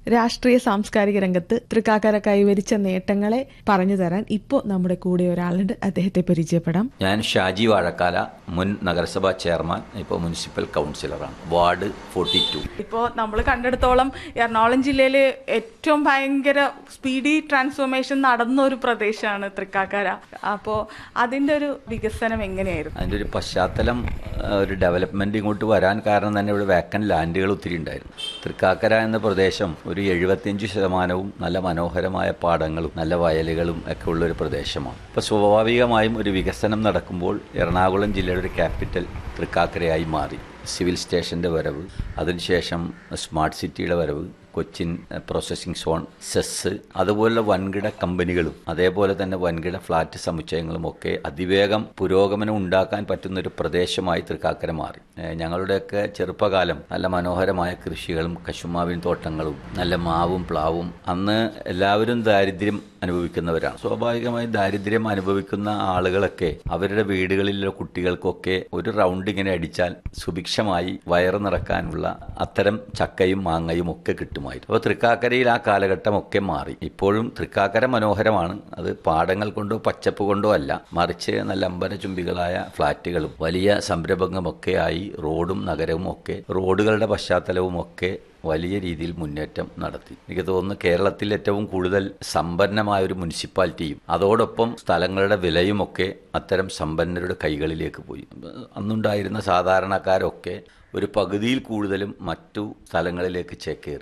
രാഷ്ട്രീയ സാംസ്കാരിക രംഗത്ത് തൃക്കാക്കര കൈവരിച്ച നേട്ടങ്ങളെ പറഞ്ഞു തരാൻ ഇപ്പോൾ നമ്മുടെ കൂടെ ഒരാളുണ്ട് അദ്ദേഹത്തെ പരിചയപ്പെടാം ഞാൻ ഷാജി വാഴക്കാല മുൻ നഗരസഭാ ചെയർമാൻ ഇപ്പോൾ മുനിസിപ്പൽ കൗൺസിലറാണ് വാർഡ് ഫോർട്ടി ടു ഇപ്പോൾ നമ്മൾ കണ്ടെടുത്തോളം എറണാകുളം ജില്ലയിൽ ഏറ്റവും ഭയങ്കര സ്പീഡി ട്രാൻസ്ഫോർമേഷൻ നടന്ന ഒരു പ്രദേശമാണ് തൃക്കാക്കര അപ്പോൾ അതിൻ്റെ ഒരു വികസനം എങ്ങനെയായിരുന്നു അതിൻ്റെ ഒരു പശ്ചാത്തലം ആ, ഒരു ഡെവലപ്മെൻറ്റ് ഇങ്ങോട്ട് വരാൻ കാരണം തന്നെ ഇവിടെ വേക്കൻ ലാൻഡുകൾ ഒത്തിരി ഉണ്ടായിരുന്നു തൃക്കാക്കര എന്ന പ്രദേശം ഒരു എഴുപത്തിയഞ്ച് ശതമാനവും നല്ല മനോഹരമായ പാടങ്ങളും നല്ല വയലുകളും ഒക്കെ ഉള്ള ഒരു പ്രദേശമാണ് അപ്പോൾ സ്വാഭാവികമായും ഒരു വികസനം നടക്കുമ്പോൾ എറണാകുളം ജില്ലയുടെ ഒരു ക്യാപിറ്റൽ തൃക്കാക്കരയായി മാറി സിവിൽ സ്റ്റേഷൻ്റെ വരവ് അതിനുശേഷം സ്മാർട്ട് സിറ്റിയുടെ വരവ് കൊച്ചിൻ പ്രോസസ്സിംഗ് സോൺ സെസ് അതുപോലുള്ള വൻകിട കമ്പനികളും അതേപോലെ തന്നെ വൻകിട ഫ്ലാറ്റ് സമുച്ചയങ്ങളും ഒക്കെ അതിവേഗം പുരോഗമനം ഉണ്ടാക്കാൻ പറ്റുന്ന ഒരു പ്രദേശമായി തൃക്കാക്കര മാറി ഏഹ് ഞങ്ങളുടെയൊക്കെ ചെറുപ്പകാലം നല്ല മനോഹരമായ കൃഷികളും കശുമാവിൻ തോട്ടങ്ങളും നല്ല മാവും പ്ലാവും അന്ന് എല്ലാവരും ദാരിദ്ര്യം അനുഭവിക്കുന്നവരാണ് സ്വാഭാവികമായി ദാരിദ്ര്യം അനുഭവിക്കുന്ന ആളുകളൊക്കെ അവരുടെ വീടുകളിലെ കുട്ടികൾക്കൊക്കെ ഒരു റൗണ്ട് ഇങ്ങനെ അടിച്ചാൽ സുഭിക്ഷമായി വയറ് നിറക്കാനുള്ള അത്തരം ചക്കയും മാങ്ങയും ഒക്കെ കിട്ടുമായിരുന്നു അപ്പോൾ തൃക്കാക്കരയിൽ ആ കാലഘട്ടം ഒക്കെ മാറി ഇപ്പോഴും തൃക്കാക്കര മനോഹരമാണ് അത് പാടങ്ങൾ കൊണ്ടോ പച്ചപ്പ് കൊണ്ടോ അല്ല മറിച്ച് നല്ല അമ്പരചുംബികളായ ഫ്ളാറ്റുകളും വലിയ സംരംഭങ്ങളുമൊക്കെ ആയി റോഡും നഗരവും ഒക്കെ റോഡുകളുടെ പശ്ചാത്തലവും ഒക്കെ വലിയ രീതിയിൽ മുന്നേറ്റം നടത്തി എനിക്ക് തോന്നുന്നു കേരളത്തിൽ ഏറ്റവും കൂടുതൽ സമ്പന്നമായ ഒരു മുനിസിപ്പാലിറ്റിയും അതോടൊപ്പം സ്ഥലങ്ങളുടെ വിലയുമൊക്കെ അത്തരം സമ്പന്നരുടെ കൈകളിലേക്ക് പോയി അന്നുണ്ടായിരുന്ന സാധാരണക്കാരൊക്കെ ഒരു പകുതിയിൽ കൂടുതലും മറ്റു സ്ഥലങ്ങളിലേക്ക് ചേക്കേറി